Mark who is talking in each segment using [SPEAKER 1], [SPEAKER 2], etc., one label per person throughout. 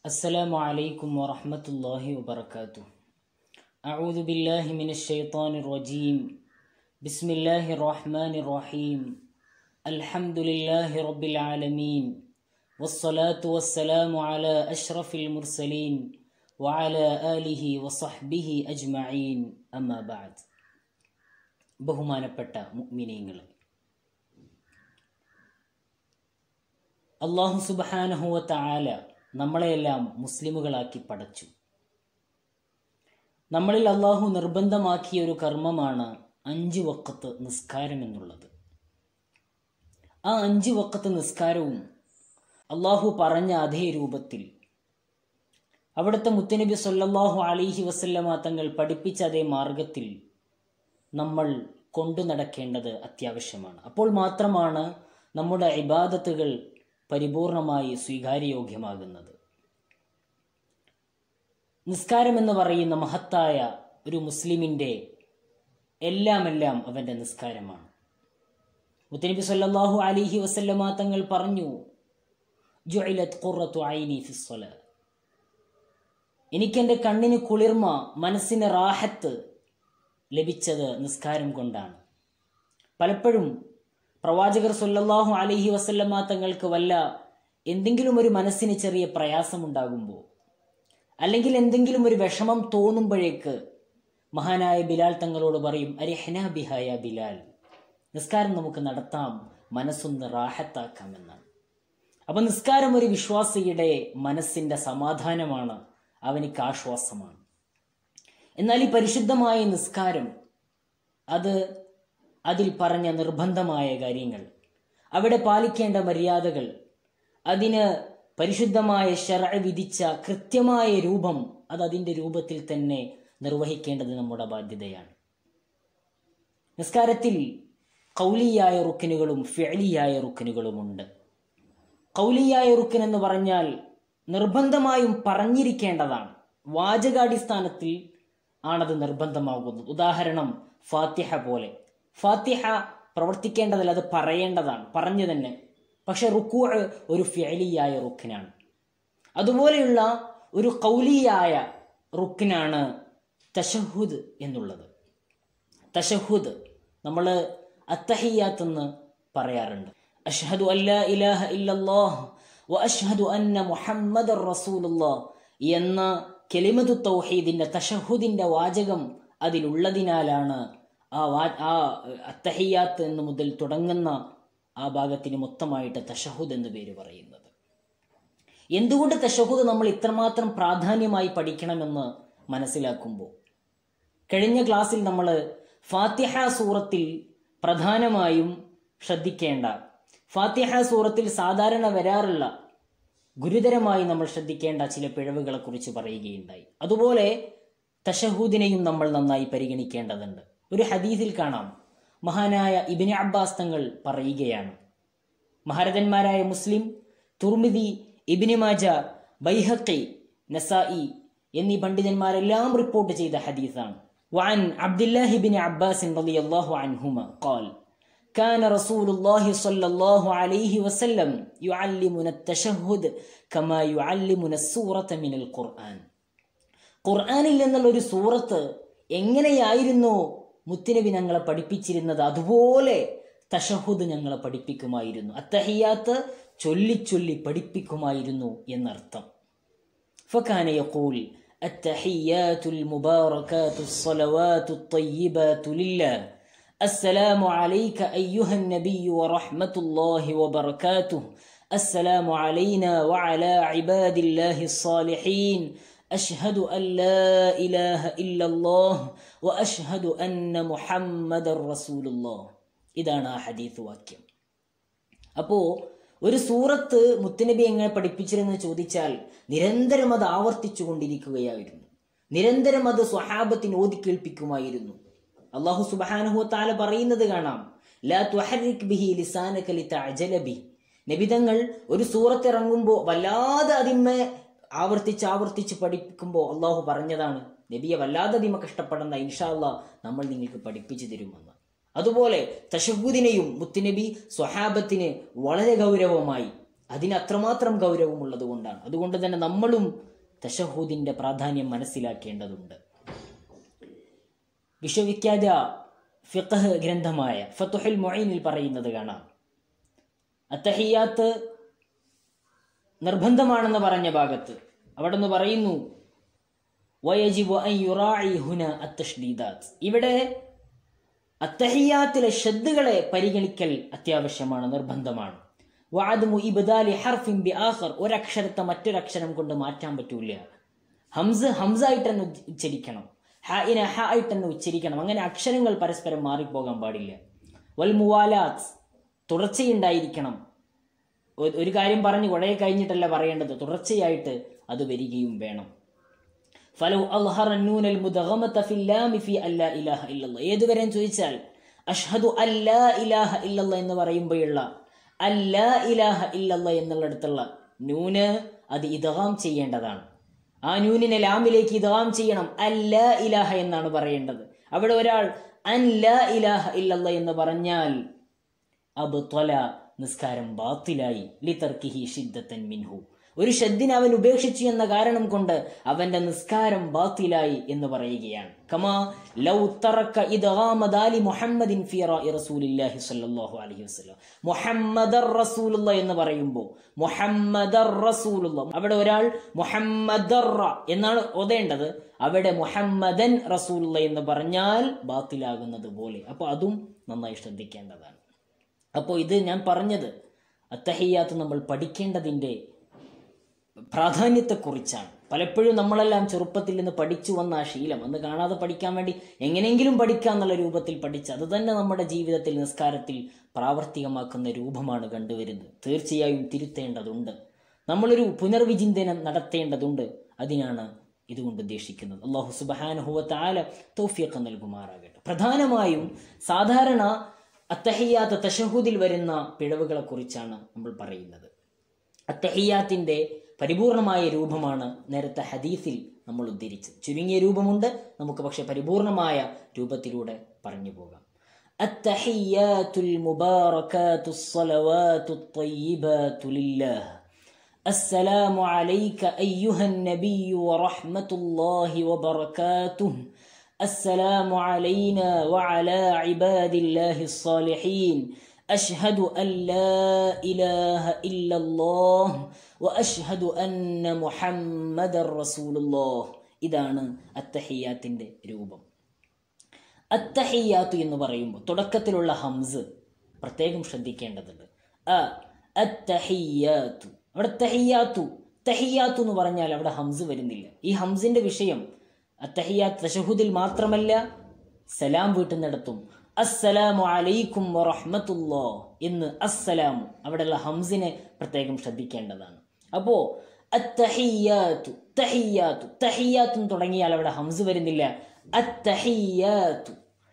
[SPEAKER 1] السلام عليكم ورحمة الله وبركاته أعوذ بالله من الشيطان الرجيم بسم الله الرحمن الرحيم الحمد لله رب العالمين والصلاة والسلام على أشرف المرسلين وعلى آله وصحبه أجمعين أما بعد ബഹുമാനപ്പെട്ട മുഅ്മിനീങ്ങളെ അള്ളാഹു സുബഹാനഹുവ താല നമ്മളെയെല്ലാം മുസ്ലിമുകളാക്കി പടച്ചു നമ്മളിൽ അള്ളാഹു നിർബന്ധമാക്കിയ ഒരു കർമ്മമാണ് അഞ്ചു വക്കത്ത് നിസ്കാരം എന്നുള്ളത് ആ അഞ്ചു വക്കത്ത് നിസ്കാരവും അള്ളാഹു പറഞ്ഞ അതേ രൂപത്തിൽ അവിടുത്തെ മുത്തനബി സല്ലല്ലാഹു അലൈഹി വസല്ലമ തങ്ങൾ പഠിപ്പിച്ച അതേ മാർഗത്തിൽ നമ്മൾ കൊണ്ടു നടക്കേണ്ടത് അത്യാവശ്യമാണ് അപ്പോൾ മാത്രമാണ് നമ്മുടെ ഇബാദത്തുകൾ പരിപൂർണമായി സ്വീകാര്യയോഗ്യമാകുന്നത് നിസ്കാരം എന്ന് പറയുന്ന മഹത്തായ ഒരു മുസ്ലിമിൻ്റെ എല്ലാമെല്ലാം അവൻ്റെ നിസ്കാരമാണ് മുത്തനബി സല്ലല്ലാഹു അലിഹി വസല്ലമ തങ്ങൾ പറഞ്ഞു ജുഇലത് ഖുറത്തു ഐനി ഫിസ്സല എനിക്കെൻ്റെ കണ്ണിന് കുളിർമ മനസ്സിന് റാഹത്ത് ലഭിച്ചത് നിസ്കാരം കൊണ്ടാണ് പലപ്പോഴും പ്രവാചകർ സല്ലല്ലാഹു അലൈഹി വസല്ലമ തങ്ങൾക്ക് വല്ല എന്തെങ്കിലും ഒരു മനസ്സിന് ചെറിയ പ്രയാസമുണ്ടാകുമ്പോൾ അല്ലെങ്കിൽ എന്തെങ്കിലും ഒരു വിഷമം തോന്നുമ്പോഴേക്ക് മഹാനായ ബിലാൽ തങ്ങളോട് പറയും അരിഹന ബിഹായ ബിലാൽ നിസ്കാരം നമുക്ക് നടത്താം മനസ്സൊന്ന് റാഹത്താക്കാം എന്നാണ് അപ്പൊ നിസ്കാരം ഒരു വിശ്വാസിയുടെ മനസ്സിന്റെ സമാധാനമാണ് അവനിക്ക് ആശ്വാസമാണ് എന്നാൽ ഈ പരിശുദ്ധമായ നിസ്കാരം അത് അതിൽ പറഞ്ഞ നിർബന്ധമായ കാര്യങ്ങൾ അവിടെ പാലിക്കേണ്ട മര്യാദകൾ അതിന് പരിശുദ്ധമായ ശറ വിധിച്ച കൃത്യമായ രൂപം അത് അതിൻ്റെ രൂപത്തിൽ തന്നെ നിർവഹിക്കേണ്ടത് നമ്മുടെ ബാധ്യതയാണ് നിസ്കാരത്തിൽ കൗലിയായ റുക്കിനുകളും ഫെളിയായ റുക്കിനുകളുമുണ്ട് കൗലിയായ റുക്കിൻ എന്ന് പറഞ്ഞാൽ നിർബന്ധമായും പറഞ്ഞിരിക്കേണ്ടതാണ് വാചകാടിസ്ഥാനത്തിൽ ആണത് നിർബന്ധമാകുന്നത് ഉദാഹരണം ഫാത്തിഹ പോലെ ഫാത്തിഹ പ്രവർത്തിക്കേണ്ടതല്ല അത് പറയേണ്ടതാണ് പറഞ്ഞു തന്നെ പക്ഷെ റുക്കു ഒരു ഫിയലിയായ റുക്കിനാണ് അതുപോലെയുള്ള ഒരു കൗലിയായ റുക്കിനാണ് തഷഹുദ് എന്നുള്ളത് തഷഹുദ് നമ്മൾ അത്തഹിയാത്ത് എന്ന് പറയാറുണ്ട് അഷ്ഹദു അല്ലാ ഇലാഹ ഇല്ലല്ലാഹ് വ അഷ്ഹദു അന്ന മുഹമ്മദ് റസൂലുള്ളാഹ് എന്ന കെലിമതു തൗഹീദിന്റെ തഷഹുദിന്റെ വാചകം അതിലുള്ളതിനാലാണ് ആ വാ ആ അത്തഹിയാത്ത് എന്ന് മുതൽ തുടങ്ങുന്ന ആ ഭാഗത്തിന് മൊത്തമായിട്ട് തഷഹുദ് എന്ന് പേര് പറയുന്നത് എന്തുകൊണ്ട് തഷഹുദ് നമ്മൾ ഇത്രമാത്രം പ്രാധാന്യമായി പഠിക്കണമെന്ന് മനസ്സിലാക്കുമ്പോൾ കഴിഞ്ഞ ക്ലാസ്സിൽ നമ്മൾ ഫാത്തിഹ സൂറത്തിൽ പ്രധാനമായും ശ്രദ്ധിക്കേണ്ട ഫാത്തിഹ സൂറത്തിൽ സാധാരണ വരാറുള്ള ഗുരുതരമായി നമ്മൾ ശ്രദ്ധിക്കേണ്ട ചില പിഴവുകളെ കുറിച്ച് പറയുകയുണ്ടായി അതുപോലെ തഷഹൂദിനെയും നമ്മൾ നന്നായി പരിഗണിക്കേണ്ടതുണ്ട് ഒരു ഹദീസിൽ കാണാം മഹാനായ ഇബിന് അബ്ബാസ് തങ്ങൾ പറയുകയാണ് മഹാരഥന്മാരായ മുസ്ലിം തുർമിദി ഇബിന് മാജ ബൈഹക്കി നസായി എന്നീ പണ്ഡിതന്മാരെല്ലാം റിപ്പോർട്ട് ചെയ്ത ഹദീസാണ് وعن عبد الله بن عباس رضي الله عنهما قال كان رسول الله صلى الله عليه وسلم يعلمنا التشهد كما يعلمنا السورة من القرآن ഖുർആാനിൽ നിന്നുള്ള ഒരു സൂറത്ത് എങ്ങനെയായിരുന്നു മുത്തുനബി ഞങ്ങളെ പഠിപ്പിച്ചിരുന്നത് അതുപോലെ തഷഹുദ് ഞങ്ങളെ പഠിപ്പിക്കുമായിരുന്നു അത്തഹിയാത്ത് ചൊല്ലി ചൊല്ലി പഠിപ്പിക്കുമായിരുന്നു എന്നർത്ഥം فكان يقول التحيات المباركات الصلوات الطيبات لله السلام عليك أيها النبي ورحمة الله وبركاته السلام علينا وعلى عباد الله الصالحين أشهد أن لا إله إلا الله وأشهد أن محمد رسول الله ഇതാണ് ആ ഹദീസ് വാക്യം അപ്പോ ഒരു സൂറത്ത് മുത്തുനബി എങ്ങനെ പഠിപ്പിച്ചിരുന്നു ചോദിച്ചാൽ നിരന്തരം അത് ആവർത്തിച്ചു കൊണ്ടിരിക്കുകയായിരുന്നു നിരന്തരം അത് സ്വഹാബത്തിന് ഓതി കേൾപ്പിക്കുമായിരുന്നു അള്ളാഹു സുബാനുഹു താല പറയുന്നത് കാണാം ലാ തുഹരിക് ബിഹി ലിസാനക ലിതഅജല ബി നബിതങ്ങൾ ഒരു സൂറത്ത് ഇറങ്ങുമ്പോൾ വല്ലാതെ അതിന്മേ ആവർത്തിച്ച് ആവർത്തിച്ച് പഠിപ്പിക്കുമ്പോൾ അള്ളാഹു പറഞ്ഞതാണ് നബിയെ വല്ലാതെ അതിമ കഷ്ടപ്പെടുന്ന ഇൻഷാ അള്ളാഹ് നമ്മൾ നിങ്ങൾക്ക് പഠിപ്പിച്ചു തരുമെന്ന് അതുപോലെ തഷഹൂദിനെയും മുത്തുനബി സ്വഹാബത്തിന് വളരെ ഗൗരവമായി അതിന് അത്രമാത്രം ഗൗരവമുള്ളത് കൊണ്ടാണ് അതുകൊണ്ട് തന്നെ നമ്മളും തഷഹൂദിന്റെ പ്രാധാന്യം മനസ്സിലാക്കേണ്ടതുണ്ട് വിശ്വവിഖ്യാത ഫിഖഹ് ഗ്രന്ഥമായ ഫത്തുഹുൽ മൊയ്നിൽ പറയുന്നത് കാണാം അത്തഹിയാത്ത് നിർബന്ധമാണെന്ന് പറഞ്ഞ ഭാഗത്ത് അവിടെ നിന്ന് പറയുന്നു വയജിബു അൻ യുറാഇ ഹുന അത്തഷ്ദീദാത്ത് ഇവിടെ അത്തഹിയാത്തിലെ ഷദ്ദുകളെ പരിഗണിക്കൽ അത്യാവശ്യമാണ് നിർബന്ധമാണ് വാദമു ഇബ്ദാലി ഹർഫിൻ ബി ആഖർ ഒരക്ഷരത്തെ മറ്റൊരക്ഷരം കൊണ്ട് മാറ്റാൻ പറ്റൂല ഹംസ് ഹംസായിട്ട് തന്നെ ഉച്ചരിക്കണം ഹായിനെ ഹ ആയിട്ട് തന്നെ ഉച്ചരിക്കണം അങ്ങനെ അക്ഷരങ്ങൾ പരസ്പരം മാറിപ്പോകാൻ പാടില്ല വൽ മുവാലാത്ത് തുടർച്ചയുണ്ടായിരിക്കണം ഒ- ഒരു കാര്യം പറഞ്ഞ് കുറെ കഴിഞ്ഞിട്ടല്ല പറയേണ്ടത് തുടർച്ചയായിട്ട് അത് വരികയും വേണം ഫലോ അൽഹറ നൂനൽ മുദഗമത ഫിൽ ലാമി ഫി അല്ലാ ഇലാഹ ഇല്ലല്ലാഹ് ഏതുവരെ ചോദിച്ചാൽ അഷ്ഹദു അല്ലാ ഇലാഹ ഇല്ലല്ലാഹ് എന്ന് പറയുമ്പോഴുള്ള അല്ലാ ഇലാഹ ഇല്ലല്ലാഹ് എന്നുള്ളിടത്തുള്ള നൂന് അത് ഇദഗാം ചെയ്യേണ്ടതാണ് ആ നൂനിനെ ലാമിലേക്ക് ഇദഗാം ചെയ്യണം അല്ലാ ഇലാഹ എന്നാണ് പറയേണ്ടത് അവിടെ ഒരാൾ അൻ ലാ ഇലാഹ ഇല്ലല്ലാഹ് എന്ന് പറഞ്ഞാൽ അബ്ത്വല നിസ്കാരം ബാത്തിലായി ലിതർക്കിഹി ഷിദ്ദത്തൻ മിൻഹു ഒരു ഷദ്ദിനെ അവൻ ഉപേക്ഷിച്ചു എന്ന കാരണം കൊണ്ട് അവന്റെ നിസ്കാരം ബാത്തിലായി എന്ന് പറയുകയാണ് കമാ ലൗ തറക്ക ഇദ്ഗാമ ദാലി മുഹമ്മദിൻ ഫി റാഇ റസൂലില്ലാഹി സ്വല്ലല്ലാഹു അലൈഹി വസല്ലം മുഹമ്മദർ റസൂലുള്ള എന്ന് പറയുമ്പോൾ മുഹമ്മദർ റസൂലുള്ള അവിടെ ഒരാൾ മുഹമ്മദർ എന്നാണ് ഓതേണ്ടത് അവിടെ മുഹമ്മദൻ റസൂലുള്ള എന്ന് പറഞ്ഞാൽ ബാത്തിലാകുന്നത് പോലെ അപ്പോൾ അതും നന്നായി ശ്രദ്ധിക്കേണ്ടതാണ് അപ്പോൾ ഇത് ഞാൻ പറഞ്ഞത് അത്തഹിയാത്ത് നമ്മൾ പഠിക്കേണ്ടതിൻ്റെ പ്രാധാന്യത്തെക്കുറിച്ചാണ് പലപ്പോഴും നമ്മളെല്ലാം ചെറുപ്പത്തിൽ നിന്ന് പഠിച്ചു വന്ന ആ ശീലം അന്ന് കാണാതെ പഠിക്കാൻ വേണ്ടി എങ്ങനെയെങ്കിലും പഠിക്കാം എന്നുള്ള രൂപത്തിൽ പഠിച്ച് അത് തന്നെ നമ്മുടെ ജീവിതത്തിൽ നിസ്കാരത്തിൽ പ്രാവർത്തികമാക്കുന്ന രൂപമാണ് കണ്ടുവരുന്നത് തീർച്ചയായും തിരുത്തേണ്ടതുണ്ട് നമ്മളൊരു പുനർവിചിന്തനം നടത്തേണ്ടതുണ്ട് അതിനാണ് ഇതുകൊണ്ട് ഉദ്ദേശിക്കുന്നത് അള്ളാഹു സുബാനുഹുവത്ത് ആല തൗഫിയൊക്കെ നൽകുമാറാകട്ടെ പ്രധാനമായും സാധാരണ അത്തഹിയാത്ത തഷഹൂദിൽ വരുന്ന പിഴവുകളെ കുറിച്ചാണ് നമ്മൾ പറയുന്നത് അത്തഹിയാത്തിന്റെ പരിപൂർണമായ രൂപമാണ് നേരത്തെ ഹദീസിൽ നമ്മൾ ഉദ്ധരിച്ചത് ചുരുങ്ങിയ രൂപമുണ്ട് നമുക്ക് പക്ഷെ പരിപൂർണമായ രൂപത്തിലൂടെ പറഞ്ഞു പോകാം التحيات المباركات الصلوات الطيبات لله السلام عليك أيها النبي ورحمة الله وبركاته السلام علينا وعلى عباد الله الصالحين أشهد أن لا إله إلا الله وأشهد أن محمد رسول الله ഇതാണ് അത്തഹിയാത്തിന്റെ രൂപം അത്തഹിയാത്തു എന്ന് പറയുമ്പോൾ തുടക്കത്തിലുള്ള ഹംസ് പ്രത്യേകം ശ്രദ്ധിക്കേണ്ടതുണ്ട് അ അത്തഹിയാത്തു അവിടെ തഹിയാത്തു തഹിയാത്തു എന്ന് പറഞ്ഞാൽ അവിടെ ഹംസ് വരുന്നില്ല ഈ ഹംസിന്റെ വിഷയം അത്തഹിയാത്ത് തഷഹുദിൽ മാത്രമല്ല സലാം വീട്ടുന്നിടത്തും അസ്സലാമു അലൈക്കും വറഹ്മത്തുള്ളാ എന്ന് അസ്സലാമു അവിടെയുള്ള ഹംസിനെ പ്രത്യേകം ശ്രദ്ധിക്കേണ്ടതാണ് അപ്പോ അത്തഹിയാത്തു തഹിയാത്തു തഹിയാത്തും തുടങ്ങിയാൽ അവിടെ ഹംസ് വരുന്നില്ല അത്തഹിയാത്തു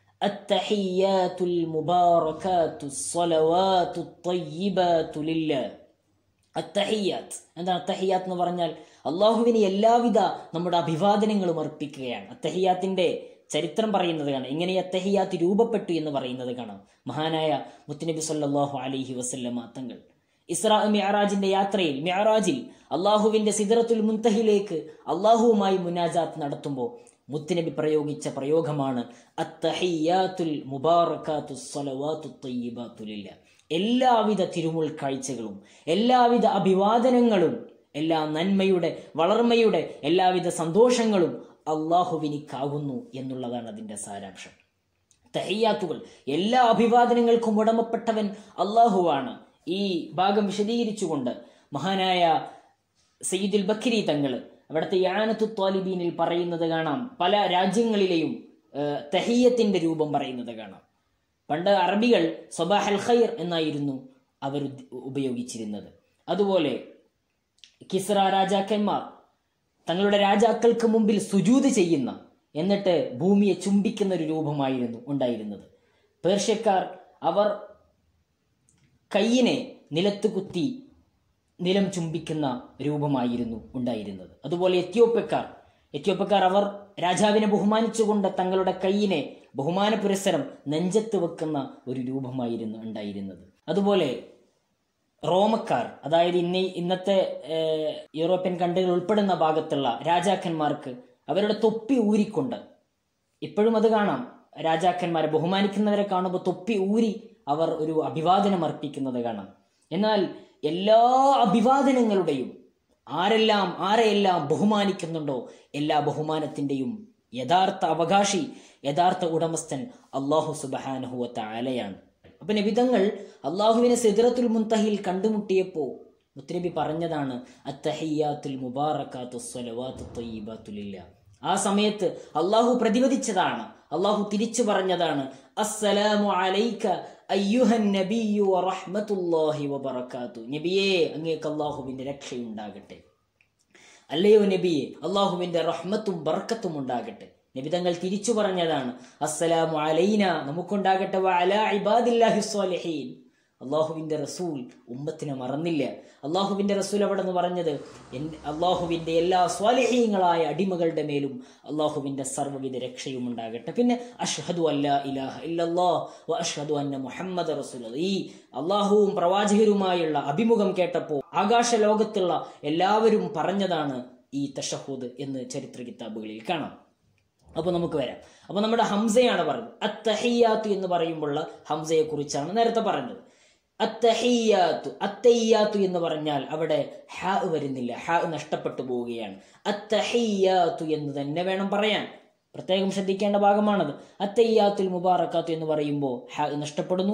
[SPEAKER 1] التحيات المباركات الصلوات الطيبات لله അത്തഹിയാത്ത് എന്താണ് അത്തഹിയാത്ത് എന്ന് പറഞ്ഞാൽ അള്ളാഹുവിന് എല്ലാവിധ നമ്മുടെ അഭിവാദനങ്ങളും അർപ്പിക്കുകയാണ് അത്തഹിയാത്തിന്റെ ചരിത്രം പറയുന്നത് കാണാം ഇങ്ങനെ ഈ അത്തഹിയാത്ത് രൂപപ്പെട്ടു എന്ന് പറയുന്നത് കാണാം മഹാനായ മുത്തുനബി സല്ലല്ലാഹു അലൈഹി വസല്ലമ തങ്ങൾ ഇസ്രാ മിഅറാജിന്റെ യാത്രയിൽ മിഅറാജിൽ അള്ളാഹുവിന്റെ സിദറത്തുൽ മുൻതഹിലേക്ക് അള്ളാഹുവുമായി മുനാജാത്ത് നടത്തുമ്പോൾ മുത്തുനബി പ്രയോഗിച്ച പ്രയോഗമാണ് അത്തഹിയാത്തുൽ മുബാറക്കാത്തു സ്വലവാത്തു തയ്യിബാത്തുലില്ല എല്ലാവിധ തിരുമുൾ കാഴ്ചകളും എല്ലാവിധ അഭിവാദനങ്ങളും എല്ലാ നന്മയുടെ വളർമ്മയുടെ എല്ലാവിധ സന്തോഷങ്ങളും അള്ളാഹുവിനിക്കാകുന്നു എന്നുള്ളതാണ് അതിന്റെ സാരാംശം തഹയ്യാത്തുകൾ എല്ലാ അഭിവാദനങ്ങൾക്കും ഉടമപ്പെട്ടവൻ അള്ളാഹുവാണ് ഈ ഭാഗം വിശദീകരിച്ചുകൊണ്ട് മഹാനായ സയ്യിദുൽ ബക്രി തങ്ങൾ അവിടുത്തെ യാനത്തു ത്വാലിബീനിൽ പറയുന്നത് കാണാം പല രാജ്യങ്ങളിലെയും ഏഹ്, തഹിയ്യത്തിന്റെ രൂപം പറയുന്നത് കാണാം പണ്ട് അറബികൾ സൊബാഹൽ ഖൈർ എന്നായിരുന്നു അവർ ഉദ്- ഉപയോഗിച്ചിരുന്നത് അതുപോലെ കിസ്ര രാജാക്കന്മാർ തങ്ങളുടെ രാജാക്കൾക്ക് മുമ്പിൽ സുജൂത് ചെയ്യുന്ന എന്നിട്ട് ഭൂമിയെ ചുംബിക്കുന്ന ഒരു രൂപമായിരുന്നു ഉണ്ടായിരുന്നത് പേർഷ്യക്കാർ അവർ കയ്യിനെ നിലത്ത് കുത്തി നിലം ചുംബിക്കുന്ന രൂപമായിരുന്നു ഉണ്ടായിരുന്നത് അതുപോലെ എത്യോപ്യക്കാർ എത്യോപ്യക്കാർ അവർ രാജാവിനെ ബഹുമാനിച്ചുകൊണ്ട് തങ്ങളുടെ കയ്യിനെ ബഹുമാന പുരസ്സരം നെഞ്ചത്ത് വെക്കുന്ന ഒരു രൂപമായിരുന്നു ഉണ്ടായിരുന്നത് അതുപോലെ റോമക്കാർ അതായത് ഇന്ന് ഇന്നത്തെ ഏഹ്, യൂറോപ്യൻ കൺട്രികൾ ഉൾപ്പെടുന്ന ഭാഗത്തുള്ള രാജാക്കന്മാർക്ക് അവരുടെ തൊപ്പി ഊരിക്കൊണ്ട് ഇപ്പോഴും അത് കാണാം രാജാക്കന്മാരെ ബഹുമാനിക്കുന്നവരെ കാണുമ്പോൾ തൊപ്പി ഊരി അവർ ഒരു അഭിവാദനം അർപ്പിക്കുന്നത് കാണാം എന്നാൽ എല്ലാ അഭിവാദനങ്ങളുടെയും ആരെല്ലാം ആരെയെല്ലാം ബഹുമാനിക്കുന്നുണ്ടോ എല്ലാ ബഹുമാനത്തിന്റെയും യഥാർത്ഥ അവകാശി യഥാർത്ഥ ഉടമസ്ഥൻ അള്ളാഹു സുബഹാനുഹുവത്ത ആലയാണ് അപ്പൊ നബിതങ്ങൾ അള്ളാഹുവിനെ സിദ്റത്തുൽ മുൻതഹിൽ കണ്ടുമുട്ടിയപ്പോ മുത്തനബി പറഞ്ഞതാണ് അത്തഹിയാത്തുൽ മുബാറക്കാത്തു സ്വലവാത്തു ത്വയ്യിബാത്തുലില്ല ആ സമയത്ത് അള്ളാഹു പ്രതിപദിച്ചതാണ് അള്ളാഹു തിരിച്ചു പറഞ്ഞതാണ് അസ്സലാമു അലൈക അയ്യുഹൻ നബിയു വറഹ്മത്തുള്ളാഹി വബറകാത്തു നബിയേ അങ്ങേക്ക് അള്ളാഹുവിന്റെ രക്ഷയുണ്ടാകട്ടെ അല്ലയോ നബിയെ അള്ളാഹുവിന്റെ റഹ്മത്തും ബർക്കത്തും ഉണ്ടാകട്ടെ നബി തങ്ങൾ തിരിച്ചു പറഞ്ഞതാണ് അസ്സലാമു അലൈന നമുക്കുണ്ടാകട്ടെ വഅലാ ഇബാദില്ലാഹി സ്വാലിഹീൻ അള്ളാഹുവിന്റെ റസൂൽ ഉമ്മത്തിനെ മറന്നില്ല അള്ളാഹുവിന്റെ റസൂൽ അവിടെ നിന്ന് പറഞ്ഞത് എൻ- അള്ളാഹുവിന്റെ എല്ലാ സ്വാലിഹീങ്ങളായ അടിമകളുടെ മേലും അള്ളാഹുവിന്റെ സർവ്വവിധ രക്ഷയും ഉണ്ടാകട്ടെ പിന്നെ അഷ്ഹദു അല്ലാ ഇലാഹ ഇല്ലല്ലാ വ അഷ്ഹദു അന്ന മുഹമ്മദ് റസൂൽ ഈ അള്ളാഹുവും പ്രവാചകരുമായുള്ള അഭിമുഖം കേട്ടപ്പോൾ ആകാശ ലോകത്തുള്ള എല്ലാവരും പറഞ്ഞതാണ് ഈ തഷഹൂദ് എന്ന് ചരിത്ര കിതാബുകളിൽ കാണാം അപ്പൊ നമുക്ക് വരാം അപ്പൊ നമ്മുടെ ഹംസയാണ് പറഞ്ഞത് അത്തഹിയാത്തു എന്ന് പറയുമ്പോൾ ഹംസയെ കുറിച്ചാണ് നേരത്തെ പറഞ്ഞത് അത്തഹിയാത്തു അത്തയ്യാത്തു എന്ന് പറഞ്ഞാൽ അവിടെ ഹ വരുന്നില്ല ഹ നഷ്ടപ്പെട്ടു പോവുകയാണ് അത്തഹിയാത്തു എന്ന് തന്നെ വേണം പറയാൻ പ്രത്യേകം ശ്രദ്ധിക്കേണ്ട ഭാഗമാണത് അത്തയ്യാത്തുൽ മുബാറക്കാത്തു എന്ന് പറയുമ്പോൾ ഹ നഷ്ടപ്പെടുന്നു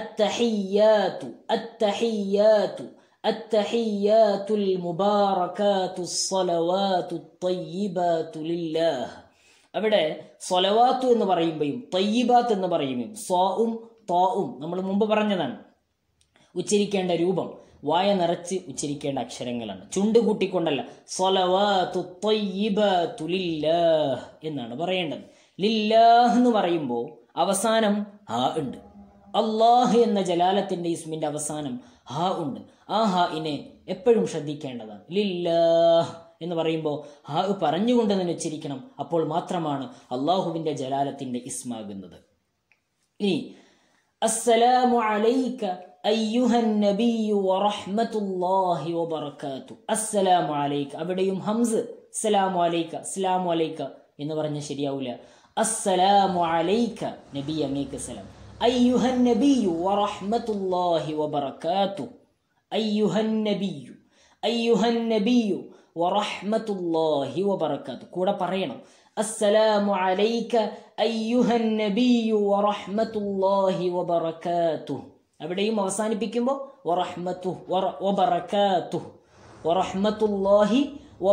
[SPEAKER 1] അത്തഹിയാത്തു അത്തഹിയാത്തു അത്തഹിയാത്തുൽ മുബാറക്കാത്തു സ്വലവാത്തു തയ്യിബാത്തു ലില്ലാഹ് അവിടെ സ്വലവാത്തു എന്ന് പറയുമ്പോഴും തയ്യിബാത്ത് എന്ന് പറയുമ്പോഴും സ്വാവും തോവും നമ്മൾ മുമ്പ് പറഞ്ഞതാണ് ഉച്ചരിക്കേണ്ട രൂപം വായ നിറച്ച് ഉച്ചരിക്കേണ്ട അക്ഷരങ്ങളാണ് ചുണ്ട് കൂട്ടിക്കൊണ്ടല്ല സ്വലവാത്തു തയ്യിബാത്തു ലില്ലാഹ് എന്നാണ് പറയേണ്ടത് ലില്ലാഹ് എന്ന് പറയുമ്പോൾ അവസാനം ഹാ ഉണ്ട് അള്ളാഹ് എന്ന ജലാലത്തിന്റെ ഇസ്മിന്റെ അവസാനം ഹാ ഉണ്ട് ആ ഹാ ഇനെ എപ്പോഴും ശ്രദ്ധിക്കേണ്ടതാണ് ലില്ലാഹ് എന്ന് പറയുമ്പോൾ ഹാ പറഞ്ഞുകൊണ്ട് തന്നെ ഉച്ചരിക്കണം അപ്പോൾ മാത്രമാണ് അള്ളാഹുവിന്റെ ജലാലത്തിന്റെ ഇസ്മാകുന്നത് ഇനി അസ്സലാമു അലൈക അയ്യുഹൻ നബിയു വറഹ്മത്തുള്ളാഹി വബറകാതു അസ്സലാമു അലൈക അവിടെയും ഹംസ് അസ്സലാമു അലൈക അസ്സലാമു അലൈക എന്ന് പറഞ്ഞാൽ ശരിയാവില്ല അസ്സലാമു അലൈക നബി അങ്ങേക്ക് സലാം അയ്യുഹൻ നബിയു വറഹ്മത്തുള്ളാഹി വബറകാതു അയ്യുഹൻ നബിയു അയ്യുഹൻ നബിയു വറഹ്മത്തുള്ളാഹി വബറകാതു കൂടെ പറയണം അസ്സലാമു അലൈക അയ്യുഹൻ നബിയു വറഹ്മത്തുള്ളാഹി വബറകാതു അവിടെയും അവസാനിപ്പിക്കുമ്പോൾ വറഹ്മത്തു വറ- വബറകാതു വറഹ്മത്തുള്ളാഹി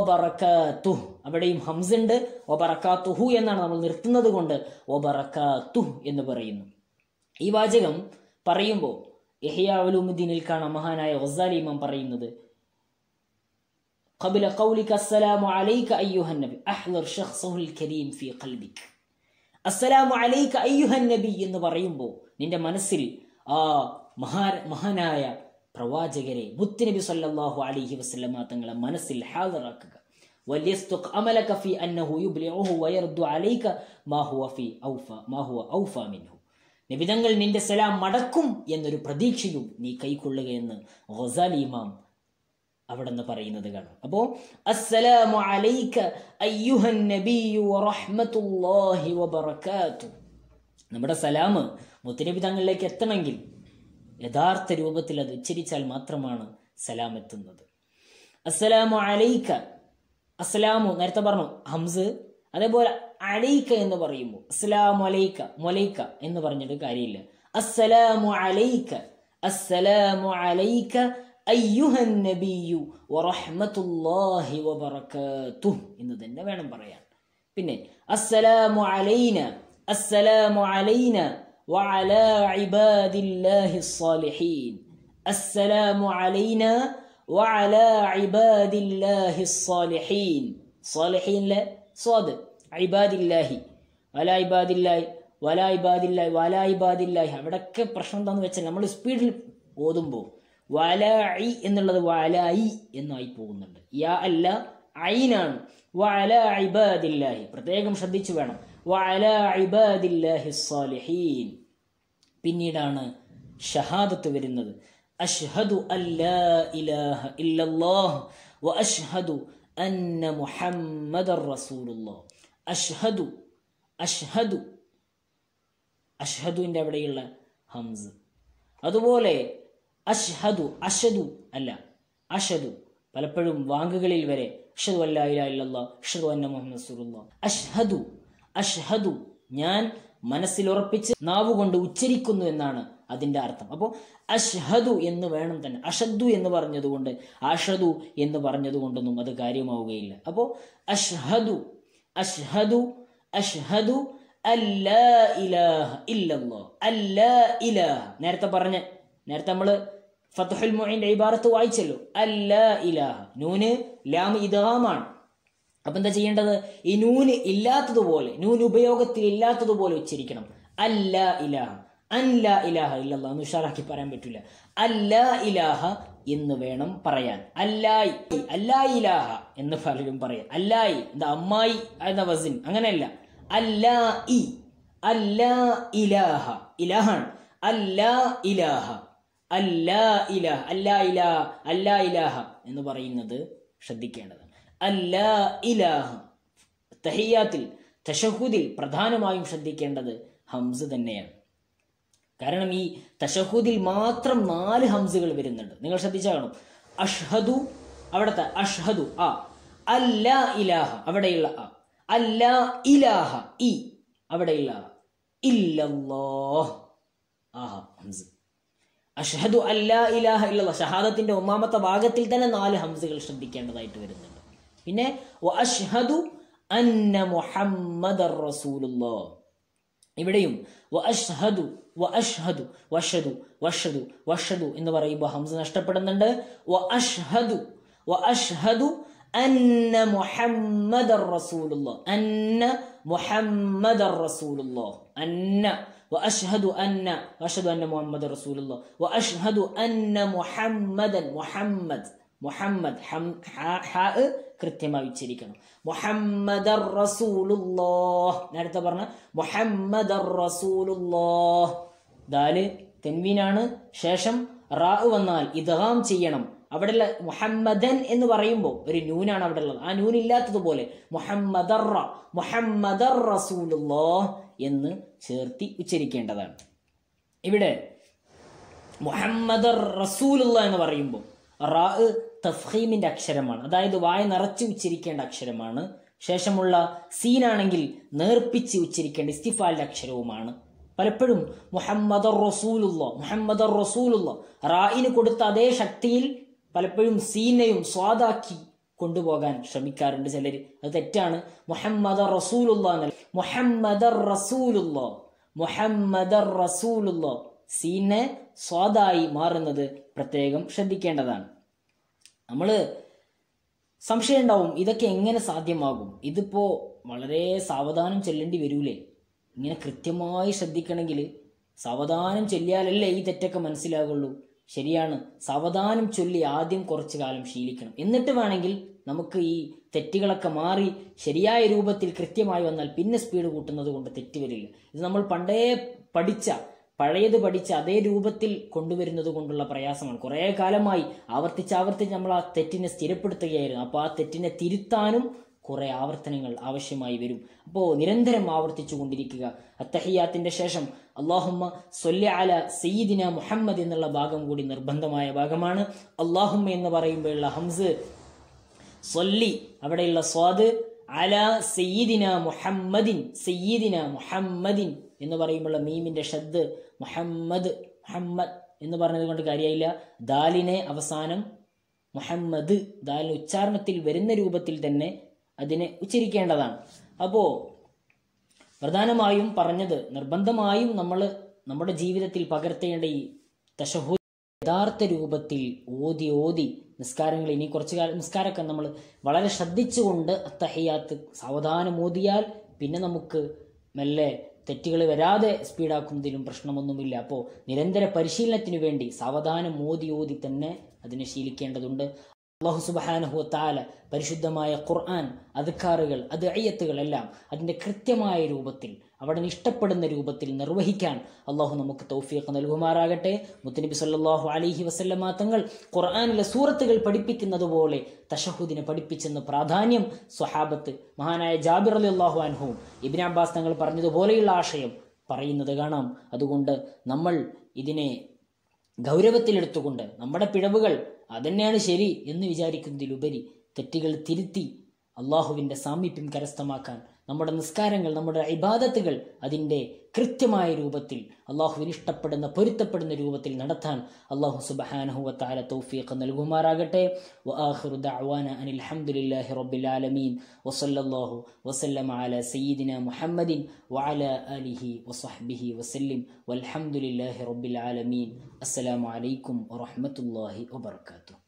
[SPEAKER 1] വബറകാതു അവിടെയും ഹംസ് ഉണ്ട് വബറകാതുഹു എന്നാണ് നമ്മൾ നിർത്തുന്നത് കൊണ്ട് വബറകാതു എന്ന് പറയുന്നു ഈ വാചകം പറയുമ്പോൾ യഹിയ ഉലൂമുദ്ദീനിൽ കാണാം മഹാനായ ഗസാലി ഇമാം പറയുന്നത് قبل قولك السلام عليك أيها النبي أحضر شخصه الكريم في قلبك അസ്സലാമു അലൈക അയ്യുഹൻ നബി എന്ന് പറയുമ്പോൾ നിന്റെ മനസ്സിൽ ആ മഹാ മഹാനായ പ്രവാചകരെ മുത്തുനബി സല്ലല്ലാഹു അലൈഹി വസല്ലമ തങ്ങളെ മനസ്സിൽ ഹാജറാക്കുക വല്യസ്തുഖ് അമലക ഫി അന്നഹു യുബ്ലിഉഹു വയർദു അലൈക മാ ഹുവ ഫി ഔഫ മാ ഹുവ ഔഫ മിൻഹു നിബിതങ്ങൾ നിന്റെ സലാം മടക്കും എന്നൊരു പ്രതീക്ഷയും നീ കൈക്കൊള്ളുകയെന്ന് ഗസാലി ഇമാം അവിടെ നിന്ന് പറയുന്നത് കാണാം അപ്പോ അസ്സലാമു അലൈക അയ്യുഹൻ നബിയു വറഹ്മത്തുള്ളാഹി വബറകാതു നമ്മുടെ സലാം മുത്തനബി തങ്ങളിലേക്ക് എത്തണമെങ്കിൽ യഥാർത്ഥ രൂപത്തിൽ അത് ഉച്ചരിച്ചാൽ മാത്രമാണ് സലാം എത്തുന്നത് അസ്സലാമു അലൈക അസ്സലാമു നേരത്തെ പറഞ്ഞു ഹംസ് അതേപോലെ അലൈക്ക എന്ന് പറയുമ്പോൾ അസ്സലാമു അലൈക്ക മൊലൈക്ക എന്ന് പറഞ്ഞിട്ട് കാര്യമില്ല അസ്സലാമു അലൈക്ക അസ്സലാമു അലൈക്ക അയ്യുഹൻ നബിയു വറഹ്മത്തുള്ളാഹി വബറകാതുഹു എന്ന് തന്നെ വേണം പറയാൻ പിന്നെ അസ്സലാമു അലൈന അസ്സലാമു അലൈന وعلى عباد الله الصالحين السلام علينا وعلى عباد الله الصالحين صالحين لا صاد عباد الله ولا عباد الله ولا عباد الله ولا عباد الله അവിടൊക്കെ പ്രശ്നം എന്താന്ന് വെച്ചാൽ നമ്മൾ സ്പീഡിൽ ഓതുമ്പോൾ വലായി എന്നുള്ളത് വലായി എന്നായി പോകുന്നുണ്ട് യാ അല്ല ഐനാണ് വഅല ഇബാദില്ലാഹി പ്രത്യേകം ശ്രദ്ധിച്ചു വേണം വഅല ഇബാദില്ലാഹി സ്സാലിഹീൻ പിന്നീടാണ് ഷഹാദത്ത് വരുന്നത് അഷ്ഹദു അല്ലാ ഇലാഹ ഇല്ലല്ലാഹ് വ അഷ്ഹദു അന്ന മുഹമ്മദർ റസൂലുള്ളാഹ് അഷ്ഹദു അഷ്ഹദു അഷ്ഹദുവിൻ്റെ അവിടെയുള്ള ഹംസ് അതുപോലെ അഷ്ഹദു അഷദു അല്ല അഷദു പലപ്പോഴും വാങ്കുകളിൽ വരെ അഷദു അല്ലാ ഇലാ ഇല്ലല്ലാ അഷദു അന്ന മുഹമ്മദ് റസൂലുള്ളാ അഷ്ഹദു അഷ്ഹദു ഞാൻ മനസ്സിൽ ഉറപ്പിച്ച് നാവുകൊണ്ട് ഉച്ചരിക്കുന്നു എന്നാണ് അതിന്റെ അർത്ഥം അപ്പോൾ അഷ്ഹദു എന്ന് വേണം തന്നെ അഷദ്ദു എന്ന് പറഞ്ഞതുകൊണ്ട് അഷദു എന്ന് പറഞ്ഞതുകൊണ്ടൊന്നും അത് കാര്യമാവുകയില്ല അപ്പോൾ അഷ്ഹദു അഷ്ഹദു അഷ്ഹദു അല്ലാ ഇലാഹ ഇല്ലല്ലാ അല്ലാ ഇലാഹ നേരത്തെ പറഞ്ഞ നേരത്തെ നമ്മള് ഫത്തുഹുൽ മുഈന്റെ ഇബാറത്ത് വായിച്ചല്ലോ അല്ലാ ഇലാഹ നൂന് ലാം ഇദ്ഗാമാണ് അപ്പൊ എന്താ ചെയ്യേണ്ടത് ഈ നൂന് ഇല്ലാത്തതുപോലെ നൂൻ ഉപയോഗത്തിൽ ഇല്ലാത്തതുപോലെ ഉച്ചരിക്കണം അല്ലാ ഇലാഹ അൻലാ ഇലാഹ ഇല്ലല്ലാ എന്ന് ഉഷാറാക്കി പറയാൻ പറ്റില്ല അല്ലാ ഇലാഹ എന്ന് വേണം പറയാൻ അല്ലായി അല്ലാ ഇലാഹ എന്ന് പലരും പറയാം അല്ലായി എന്താ അമ്മായി എന്ന വസിൻ അങ്ങനെയല്ല അല്ലാ ഇ അല്ലാ ഇലാഹ ഇലാഹാണ് അല്ലാ ഇലാഹ അല്ലാ ഇലാഹ അല്ലാ ഇലാഹ അല്ലാ ഇലാഹ എന്ന് പറയുന്നത് ശ്രദ്ധിക്കേണ്ടതാണ് അല്ലാ ഇലാഹ തഹിയാത്തിൽ തഷഹുദിൽ പ്രധാനമായും ശ്രദ്ധിക്കേണ്ടത് ഹംസ് തന്നെയാണ് കാരണം ഈ തഷഹുദിൽ മാത്രം നാല് ഹംസുകൾ വരുന്നുണ്ട് നിങ്ങൾ ശ്രദ്ധിച്ചാൽ കാണും അഷ്ഹദു അവിടത്തെ അഷ്ഹദു ആ അല്ലാ ഇലാഹ അവിടെയുള്ള ആ അല്ലാ ഇലാഹ ഇ അവിടെയുള്ള ആ. ഇല്ലല്ലാഹ് ആഹ ഹംസ് അഷ്ഹദു അല്ലാ ഇലാഹ ഇല്ലല്ലാ ഷഹാദത്തിന്റെ ഒന്നാമത്തെ ഭാഗത്തിൽ തന്നെ നാല് ഹംസുകൾ ശ്രദ്ധിക്കേണ്ടതായിട്ട് വരുന്നുണ്ട് പിന്നെ വ അഷ്ഹദു അന്ന മുഹമ്മദർ റസൂലുള്ളാഹ് ഇവിടെയും വ അഷ്ഹദു വ അഷ്ഹദു വഷദു വഷദു വഷദു എന്ന് പറയുമ്പോൾ ഹംസ നഷ്ടപ്പെടുന്നുണ്ട് വ അഷ്ഹദു വ അഷ്ഹദു അന്ന മുഹമ്മദർ റസൂലുള്ളാഹ് അന്ന മുഹമ്മദർ റസൂലുള്ളാഹ് അന്ന وأشهد أن وأشهد أن محمد رسول الله وأشهد أن محمدا محمد മുഹമ്മദ് ഹം ഹാ- ഹാ കൃത്യമായി ഉച്ചരിക്കണം മുഹമ്മദർ റസൂലുള്ളാഹ് നേരത്തെ പറഞ്ഞ മുഹമ്മദർ റസൂലുള്ളാഹ് ദാല് തെൻവീനാണ് ശേഷം റാ വന്നാൽ ഇദ്ഗാം ചെയ്യണം അവിടെയുള്ള മുഹമ്മദൻ എന്ന് പറയുമ്പോൾ ഒരു നൂനാണ് അവിടെ ഉള്ളത് ആ നൂൻ ഇല്ലാത്തതുപോലെ മുഹമ്മദർ റ, മുഹമ്മദർ റസൂലുള്ളാഹ് എന്ന് ചേർത്തി ഉച്ചരിക്കേണ്ടതാണ് ഇവിടെ മുഹമ്മദ് റസൂലുള്ള എന്ന് പറയുമ്പോൾ റാ തഫീമിന്റെ അക്ഷരമാണ് അതായത് വായ നിറച്ച് ഉച്ചരിക്കേണ്ട അക്ഷരമാണ് ശേഷമുള്ള സീനാണെങ്കിൽ നേർപ്പിച്ച് ഉച്ചരിക്കേണ്ട ഇസ്തിഫാലിന്റെ അക്ഷരവുമാണ് പലപ്പോഴും മുഹമ്മദ് റസൂലുള്ള മുഹമ്മദ് റസൂലുള്ള റായിന് കൊടുത്ത അതേ ശക്തിയിൽ പലപ്പോഴും സീനയും സ്വാദാക്കി കൊണ്ടുപോകാൻ ശ്രമിക്കാറുണ്ട് ചിലർ അത് തെറ്റാണ് മുഹമ്മദ് റസൂലുള്ള എന്നല്ല മുഹമ്മദ് റസൂലുള്ള മുഹമ്മദ് റസൂലുള്ള സീനെ സ്വാദായി മാറുന്നത് പ്രത്യേകം ശ്രദ്ധിക്കേണ്ടതാണ് നമ്മൾ സംശയം ഉണ്ടാവും ഇതൊക്കെ എങ്ങനെ സാധ്യമാകും ഇതിപ്പോ വളരെ സാവധാനം ചെല്ലേണ്ടി വരൂലേ ഇങ്ങനെ കൃത്യമായി ശ്രദ്ധിക്കണമെങ്കിൽ സാവധാനം ചൊല്ലിയാലല്ലേ ഈ തെറ്റൊക്കെ മനസ്സിലാകുള്ളൂ ശരിയാണ് സാവധാനം ചൊല്ലി ആദ്യം കുറച്ചു കാലം ശീലിക്കണം എന്നിട്ട് വേണമെങ്കിൽ നമുക്ക് ഈ തെറ്റുകളൊക്കെ മാറി ശരിയായ രൂപത്തിൽ കൃത്യമായി വന്നാൽ പിന്നെ സ്പീഡ് കൂട്ടുന്നത് കൊണ്ട് തെറ്റ് വരില്ല ഇത് നമ്മൾ പണ്ടേ പഠിച്ച പഴയത് പഠിച്ച് അതേ രൂപത്തിൽ കൊണ്ടുവരുന്നത് കൊണ്ടുള്ള പ്രയാസമാണ് കുറേ കാലമായി ആവർത്തിച്ച് ആവർത്തിച്ച് നമ്മൾ ആ തെറ്റിനെ സ്ഥിരപ്പെടുത്തുകയായിരുന്നു അപ്പോൾ ആ തെറ്റിനെ തിരുത്താനും കുറെ ആവർത്തനങ്ങൾ ആവശ്യമായി വരും അപ്പോൾ നിരന്തരം ആവർത്തിച്ചു കൊണ്ടിരിക്കുക അത്തഹിയാത്തിന്റെ ശേഷം അള്ളാഹുമ്മ സൊല്യ അല സയ്യിദിന മുഹമ്മദ് എന്നുള്ള ഭാഗം കൂടി നിർബന്ധമായ ഭാഗമാണ് അള്ളാഹുമ്മ എന്ന് പറയുമ്പോഴുള്ള ഹംസ് സൊല്ലി അവിടെയുള്ള സ്വാദ് അല സയ്യിദിന മുഹമ്മദിൻ സയ്യിദിന മുഹമ്മദിൻ എന്ന് പറയുമ്പോഴുള്ള മീമിന്റെ ഷദ് മുഹമ്മദ് മുഹമ്മദ് എന്ന് പറഞ്ഞത് കൊണ്ട് കാര്യമായില്ല ദാലിനെ അവസാനം മുഹമ്മദ് ദാലിന് ഉച്ചാരണത്തിൽ വരുന്ന രൂപത്തിൽ തന്നെ അതിനെ ഉച്ചരിക്കേണ്ടതാണ് അപ്പോ പ്രധാനമായും പറഞ്ഞത് നിർബന്ധമായും നമ്മൾ നമ്മുടെ ജീവിതത്തിൽ പകർത്തേണ്ട ഈ തശഹു യഥാർത്ഥ രൂപത്തിൽ ഓതി ഓതി നിസ്കാരങ്ങൾ ഇനി കുറച്ചു കാലം നിസ്കാരമൊക്കെ നമ്മൾ വളരെ ശ്രദ്ധിച്ചുകൊണ്ട് അത്തഹയ്യാത്ത് സാവധാനം ഓതിയാൽ പിന്നെ നമുക്ക് മെല്ലെ തെറ്റുകൾ വരാതെ സ്പീഡാക്കുന്നതിലും പ്രശ്നമൊന്നുമില്ല അപ്പോൾ നിരന്തര പരിശീലനത്തിന് വേണ്ടി സാവധാനം ഓതി ഓതി തന്നെ അതിനെ ശീലിക്കേണ്ടതുണ്ട് അള്ളാഹു സുബഹാനഹു താല പരിശുദ്ധമായ ഖുർആൻ അധികാറുകൾ അത് അയ്യത്തുകളെല്ലാം അതിൻ്റെ കൃത്യമായ രൂപത്തിൽ അവിടെ ഇഷ്ടപ്പെടുന്ന രൂപത്തിൽ നിർവഹിക്കാൻ അള്ളാഹു നമുക്ക് തൗഫീഖ് നൽകുമാറാകട്ടെ മുത്തനബി സല്ലാഹു അലിഹി വസല്ലമ തങ്ങൾ ഖുർആാനിലെ സൂറത്തുകൾ പഠിപ്പിക്കുന്നത് പോലെ തഷഹുദിനെ പഠിപ്പിച്ചെന്ന് പ്രാധാന്യം സ്വഹാബത്ത് മഹാനായ ജാബിർ അലി അള്ളാഹു അൻഹുവും ഇബിൻ അബ്ബാസ് തങ്ങൾ പറഞ്ഞതുപോലെയുള്ള ആശയം പറയുന്നത് കാണാം അതുകൊണ്ട് നമ്മൾ ഇതിനെ ഗൗരവത്തിലെടുത്തുകൊണ്ട് നമ്മുടെ പിഴവുകൾ അതന്നെയാണ് ശരി എന്ന് വിചാരിക്കുന്നതിലുപരി തെറ്റുകൾ തിരുത്തി അള്ളാഹുവിൻ്റെ സാമീപ്യം കരസ്ഥമാക്കാൻ നമ്മുടെ നിസ്കാരങ്ങൾ നമ്മുടെ ഇബാദത്തുകൾ അതിൻ്റെ കൃത്യമായ രൂപത്തിൽ അള്ളാഹുവിന് ഇഷ്ടപ്പെടുന്ന പൊരുത്തപ്പെടുന്ന രൂപത്തിൽ നടത്താൻ അള്ളാഹു സുബഹാനഹുവത്താല തൗഫീഖ് നൽകുമാറാകട്ടെ വആഖിറു ദഅവാന അനിൽ ഹംദുലില്ലാഹി റബ്ബിൽ ആലമീൻ വസല്ലല്ലാഹു വസല്ലമ അല സയ്യിദിന മുഹമ്മദിൻ വഅല ആലിഹി വസഹ്ബിഹി വസല്ലിം വൽഹംദുലില്ലാഹി റബ്ബിൽ ആലമീൻ അസ്സലാമു അലൈക്കും വറഹ്മത്തുള്ളാഹി വബറകാതുഹു